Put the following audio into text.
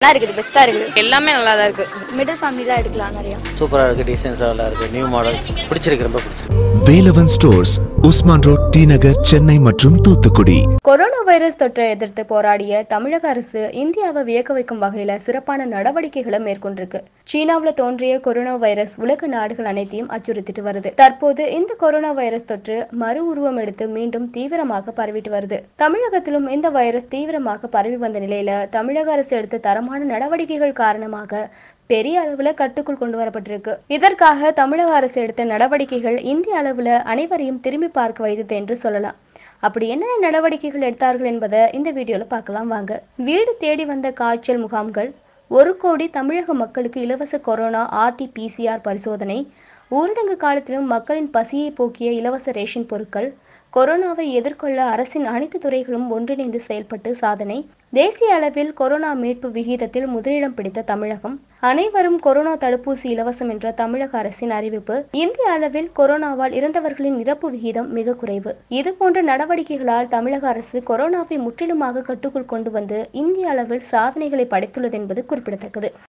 நல்லா இருக்குது பெஸ்ட்டாக இருக்குது எல்லாமே நல்லா தான் இருக்குது மிடில் ஃபேமிலிலாம் எடுக்கலாம் நிறையா சூப்பராக இருக்குது டீசென்ஸாக இருக்குது நியூ மாடல்ஸ் பிடிச்சிருக்கு ரொம்ப பிடிச்சிருக்கு Velavan stores Usman road T Nagar Chennai மற்றும் தூத்துக்குடி கொரோனா வைரஸ் தொற்றை எதிர்த்து போராடிய தமிழக அரசு இந்தியாவை வியக்க வைக்கும் வகையில சிறப்பான நடவடிக்கைகளை மேற்கொண்டிருக்கு சீனாவுல தோன்றிய கொரோனா வைரஸ் உலக நாடுகள் அனைத்தையும் அச்சுறுத்திட்டு வருது தற்போது இந்த கொரோனா வைரஸ் தொற்று மறு உருவம் எடுத்து மீண்டும் தீவிரமாக பரவிட்டு வருது தமிழகத்திலும் இந்த வைரஸ் தீவிரமாக பரவி வந்த நிலையில தமிழக அரசு எடுத்த தரமான நடவடிக்கைகள் காரணமாக பெரிய அளவுல கட்டுக்குள் கொண்டு வரப்பட்டிருக்கு இதற்காக தமிழக அரசு எடுத்த நடவடிக்கைகள் இந்திய அளவுல அனைவரையும் திரும்பி பார்க்க வைத்தது என்று சொல்லலாம் அப்படி என்னென்ன நடவடிக்கைகள் எடுத்தார்கள் என்பதை இந்த வீடியோல பார்க்கலாம் வாங்க வீடு தேடி வந்த காய்ச்சல் முகாம்கள் ஒரு கோடி தமிழக மக்களுக்கு இலவச கொரோனா ஆர்டி பிசிஆர் பரிசோதனை ஊரடங்கு காலத்திலும் மக்களின் பசியை போக்கிய இலவச ரேஷன் பொருட்கள் கொரோனாவை எதிர்கொள்ள அரசின் அனைத்து துறைகளும் ஒன்றிணைந்து செயல்பட்டு சாதனை தேசிய அளவில் கொரோனா மீட்பு விகிதத்தில் முதலிடம் பிடித்த தமிழகம் அனைவரும் கொரோனா தடுப்பூசி இலவசம் என்ற தமிழக அரசின் அறிவிப்பு இந்திய அளவில் கொரோனாவால் இறந்தவர்களின் இறப்பு விகிதம் மிக குறைவு இது போன்ற நடவடிக்கைகளால் தமிழக அரசு கொரோனாவை முற்றிலுமாக கட்டுக்குள் கொண்டு வந்து இந்திய அளவில் சாதனைகளை படைத்துள்ளது என்பது குறிப்பிடத்தக்கது